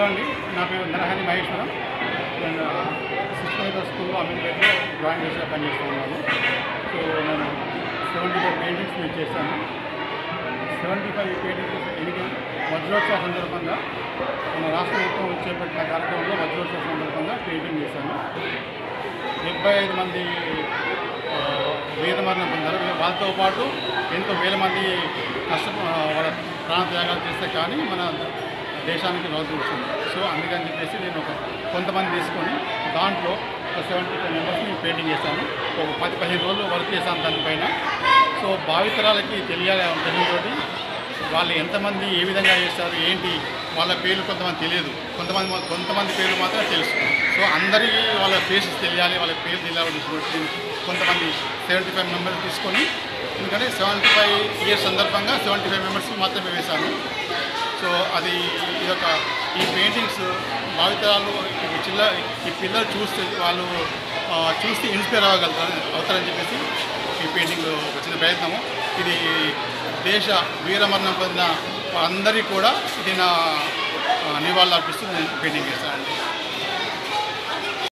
hello అండి నా పేరు నరహని మహేశ్వరం నేను సిస్టమేటర్ స్కూల్లో అమీన్పేటలో డ్రాయింగ్ చేసే పనిచేస్తూ ఉన్నాను సో నేను సెవెంటీ ఫైవ్ పెయింటింగ్స్ నేను చేశాను సెవెంటీ ఫైవ్ పెయింటింగ్స్ ఎన్నిక వజ్రోత్సవ సందర్భంగా మన రాష్ట్ర ప్రభుత్వం చేపట్టిన కార్యక్రమంలో వజ్రోత్సవ సందర్భంగా పెయింటింగ్ చేశాను డెబ్బై ఐదు మంది ఆ, వీరమరణం పొందారు వాళ్ళతో పాటు ఎంతో వేల మంది కష్ట ఆ, వాళ్ళ ప్రాణత్యాగాలు చేస్తే కానీ మన దేశానికి రోజు వచ్చింది సో అందుకని చెప్పేసి నేను ఒక కొంతమంది తీసుకొని దాంట్లో ఒక సెవెంటీ ఫైవ్ మెంబర్స్ని పెయింటింగ్ చేశాను ఒక పది పదిహేను రోజులు వర్క్ చేశాను దానిపైన సో భావితరాలకి తెలియాలి తెలియతోటి వాళ్ళు ఎంతమంది ఏ విధంగా చేస్తారు ఏంటి వాళ్ళ పేర్లు కొంతమంది తెలియదు కొంతమంది మా- కొంతమంది పేర్లు మాత్రం తెలుసు సో అందరికీ వాళ్ళ ఫేసెస్ తెలియాలి వాళ్ళ పేరు తెలియాలని చెప్పి కొంతమంది సెవెంటీ ఫైవ్ మెంబర్స్ తీసుకొని ఎందుకంటే సెవెంటీ ఫైవ్ ఇయర్స్ సందర్భంగా సెవెంటీ ఫైవ్ మెంబర్స్ మాత్రమే వేశాను సో అది ఇదొక ఈ పెయింటింగ్స్ భావితరాలు ఈ చిల్ల ఈ పిల్లలు చూస్తే వాళ్ళు ఆ, చూస్తే ఇన్స్పైర్ అవ్వగలుగుతారు అవుతారని చెప్పేసి ఈ పెయింటింగ్ ఒక చిన్న ప్రయత్నము ఇది దేశ వీరమరణం పొందిన అందరికీ కూడా ఇది నా ఆ, నివాళులు అర్పిస్తూ నేను పెయింటింగ్ చేస్తానండి